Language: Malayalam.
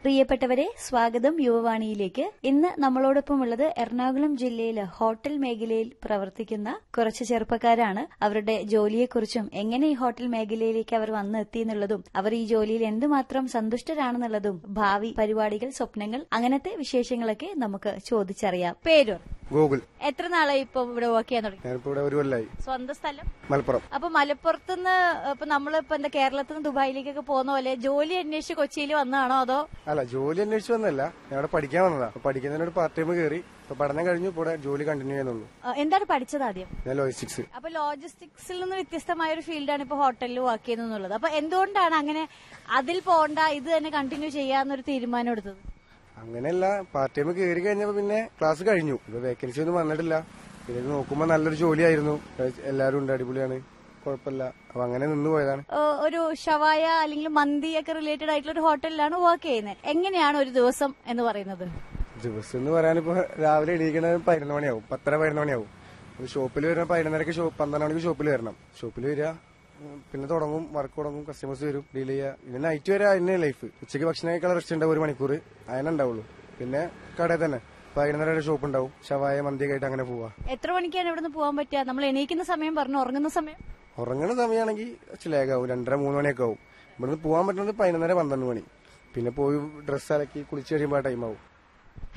പ്രിയപ്പെട്ടവരെ സ്വാഗതം യുവവാണിയിലേക്ക് ഇന്ന് നമ്മളോടൊപ്പം ഉള്ളത് എറണാകുളം ജില്ലയിലെ ഹോട്ടൽ മേഖലയിൽ പ്രവർത്തിക്കുന്ന കുറച്ച് ചെറുപ്പക്കാരാണ് അവരുടെ ജോലിയെക്കുറിച്ചും എങ്ങനെ ഈ ഹോട്ടൽ മേഖലയിലേക്ക് അവർ വന്നെത്തി എന്നുള്ളതും അവർ ഈ ജോലിയിൽ എന്തുമാത്രം സന്തുഷ്ടരാണെന്നുള്ളതും ഭാവി പരിപാടികൾ സ്വപ്നങ്ങൾ അങ്ങനത്തെ വിശേഷങ്ങളൊക്കെ നമുക്ക് ചോദിച്ചറിയാം പേരൂർ ഗൂഗിൾ എത്ര നാളായി ഇപ്പൊ ഇവിടെ വർക്ക് ചെയ്യാൻ തുടങ്ങി ഞാനിപ്പോ ഇവിടെ ഒരു കൊല്ലായി സ്വന്തം സ്ഥലം മലപ്പുറം അപ്പൊ മലപ്പുറത്തുനിന്ന് ഇപ്പൊ നമ്മളിപ്പോ എന്താ കേരളത്തിൽ നിന്ന് ദുബായിലേക്കൊക്കെ പോകുന്ന പോലെ ജോലി അന്വേഷിച്ച് കൊച്ചിയിൽ വന്നതാണോ അതോ അല്ല ജോലി അന്വേഷിച്ച് വന്നല്ല ഞാൻ ഇവിടെ പഠിക്കാൻ വന്നതാ അപ്പൊ പഠിക്കുന്നതിനോട് പാർട്ട് ടൈം കയറി ഇപ്പൊ പഠനം കഴിഞ്ഞു ഇപ്പൊ ഇവിടെ ജോലി കണ്ടിന്യൂ ചെയ്യുന്നുള്ളൂ ആ, എന്താണ് പഠിച്ചത് ആദ്യം ഞാൻ ലോജിസ്റ്റിക്സ് അപ്പൊ ലോജിസ്റ്റിക്സിൽ നിന്ന് വ്യത്യസ്തമായ ഒരു ഫീൽഡാണ് ഇപ്പൊ ഹോട്ടലിൽ വർക്ക് ചെയ്യുന്നത് അപ്പൊ എന്തുകൊണ്ടാണ് അങ്ങനെ അതിൽ പോണ്ട ഇത് തന്നെ കണ്ടിന്യൂ ചെയ്യാന്നൊരു തീരുമാനം എടുത്തത് അങ്ങനെയല്ല പാർട്ട് ടൈം കയറി കഴിഞ്ഞപ്പോ പിന്നെ ക്ലാസ് കഴിഞ്ഞു ഇപ്പൊ വേക്കൻസി ഒന്നും വന്നിട്ടില്ല പിന്നെ ഇത് നോക്കുമ്പോ നല്ലൊരു ജോലിയായിരുന്നു എല്ലാരും ഉണ്ട് അടിപൊളിയാണ് കുഴപ്പമില്ല അപ്പൊ അങ്ങനെ നിന്ന് പോയതാണ് ഏ, ഒരു ഷവായ അല്ലെങ്കിൽ മന്തി ഒക്കെ റിലേറ്റഡ് ആയിട്ടുള്ള ഒരു ഹോട്ടലിലാണ് വർക്ക് ചെയ്യുന്നത് എങ്ങനെയാണ് ഒരു ദിവസം എന്ന് പറയുന്നത് ദിവസം എന്ന് പറയാനിപ്പോ രാവിലെ എണീക്കണത് പതിനൊന്ന് മണിയാവും പത്തര പതിനൊന്ന് മണിയാവും ഷോപ്പിൽ വരുന്ന പതിനൊന്നരക്ക് ഷോപ്പ് പന്ത്രണ്ട് മണിക്ക് ഷോപ്പിൽ വരണം ഷോപ്പിൽ വരിക ഉം, പിന്നെ തുടങ്ങും വർക്ക് തുടങ്ങും കസ്റ്റമേഴ്സ് വരും ഡീൽ ചെയ്യുക പിന്നെ നൈറ്റ് വരെ അതിന് ലൈഫ് ഉച്ചയ്ക്ക് ഭക്ഷണം കഴിക്കാൻ റെസ്റ്റ് ഉണ്ടാവും ഒരു മണിക്കൂർ അതിനെ ഉണ്ടാവുള്ളൂ പിന്നെ കടയിൽ തന്നെ പതിനൊന്നര വരെ ഷോപ്പ് ഉണ്ടാവും ഷവായ മന്തിയൊക്കെ ആയിട്ട് അങ്ങനെ പോവാ എത്ര മണിക്കാണ് ഇവിടുന്ന് പോകാൻ പറ്റുക നമ്മൾ എണീക്കുന്ന സമയം പറഞ്ഞു ഉറങ്ങുന്ന സമയം ഉറങ്ങുന്ന സമയമാണെങ്കിൽ ലേഖാവും രണ്ടര മൂന്ന് മണിയൊക്കെ ആവും ഇവിടുന്ന് പോകാൻ പറ്റുന്നത് പതിനൊന്നര പന്ത്രണ്ട് മണി പിന്നെ പോയി ഡ്രസ്സ് അലക്കി കുളിച്ച് കഴിയുമ്പോൾ ടൈം ആവും